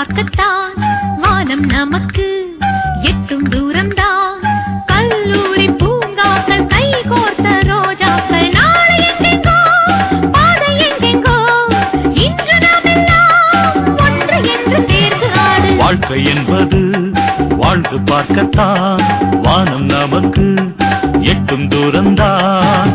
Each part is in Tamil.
பார்க்கத்தான் வானம் நமக்கு எட்டும் தூரம்தான் கல்லூரி பூங்காக்கள் கை கோர்த்த ரோஜாக்கள் நாளை எங்கெங்கோ பாதை எங்கெங்கோ இன்று நாம் எல்லாம் ஒன்று என்று சேர்ந்து ஆடு வாழ்க்கை என்பது வாழ்ந்து பார்க்கத்தான் வானம் நமக்கு எட்டும் தூரம்தான்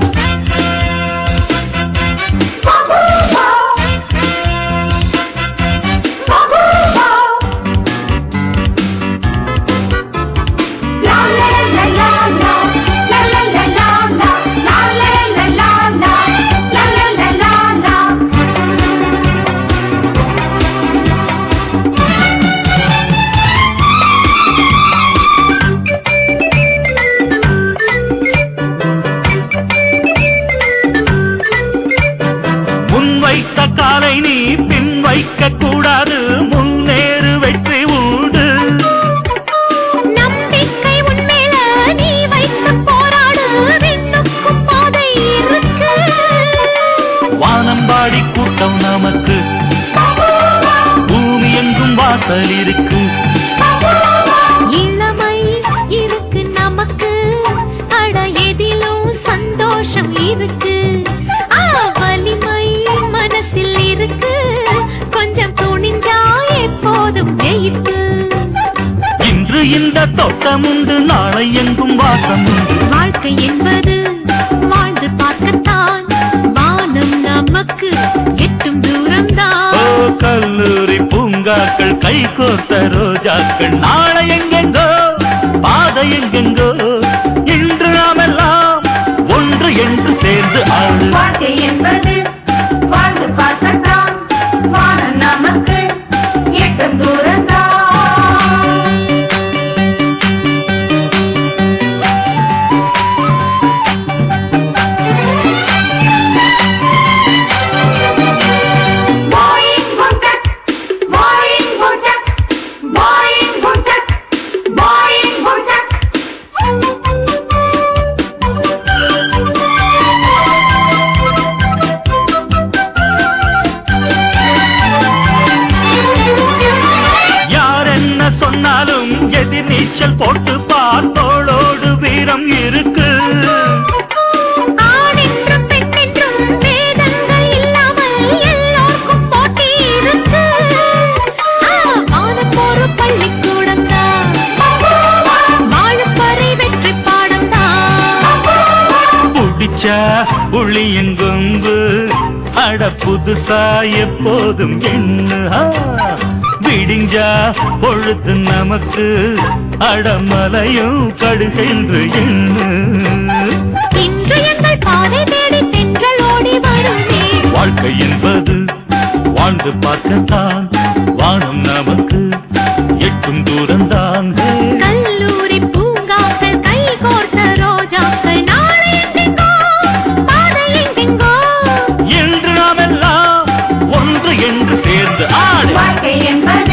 முன் வைத்த காலை நீ பின் வைக்க கூடாது முன்னேறு வெற்றி உண்டு நம்பிக்கை உன்மேல நீ வைத்து போராடு விண்ணுக்கும் பாதை இருக்கு வானம்பாடி கூட்டம் நமக்கு பூமி எங்கும் வாசல் இருக்கு இளமை இருக்கு நமக்கு அட எதிலும் சந்தோஷம் இருக்கு ஆ, வலிமை மனசில் இருக்கு கொஞ்சம் துணிஞ்சா எப்போதும் ஜெயிப்பு இன்று இந்த தோட்டம் உண்டு நாளை எங்கும் வாசம் உண்டு வாழ்க்கை என்பது வாழ்ந்து பார்க்கத்தான் வானம் நமக்கு எட்டும் ஓ தூரம்தான் கல்லூரி பூங்காக்கள் கை கோர்த்த ரோஜாக்கள் நாளை எங்கெங்கோ பாதை எங்கெங்கோ இன்று நாமெல்லாம் ஒன்று என்று சேர்ந்து ஆடு வாழ்க்கை என்பது வாழ்ந்து பார்க்கத்தான் வானம் நமக்கு எட்டும் தூரத்தான் Boing buntak, boing buntak, boing buntak, boing buntak. யார் என்ன சொன்னாலும் எதிர் நீச்சல் போட்டு பார்த்தோளோடு வீரம் இருக்கு ஆண் என்றும் பெண் என்றும் வேதங்கள் இல்லாமல் எல்லோருக்கும் போட்டி இருக்கு ஆ, வானம் ஒரு பள்ளிக்கூடம்தான் வாழுப்பறை வெற்றி பாடம்தான் புடிச்சா புளியங்கொம்பு அட புதுசா எப்போதும் என்ன விடிஞ்சா பொழுது நமக்கு அடமலையும் கடுகென்று எண்ணு இன்று எங்கள் பாதை தேடி தென்றல் ஓடி வருமே வாழ்க்கை என்பது வாழ்ந்து பார்க்கத்தான் வானம் நமக்கு எட்டும் தூரம்தான் கல்லூரி பூங்காக்கள் கை கோர்த்த ரோஜாக்கள் நாளை எங்கெங்கோ பாதை எங்கெங்கோ என்று நாமெல்லாம் ஒன்று என்று சேர்ந்து ஆடு வாழ்க்கை என்பது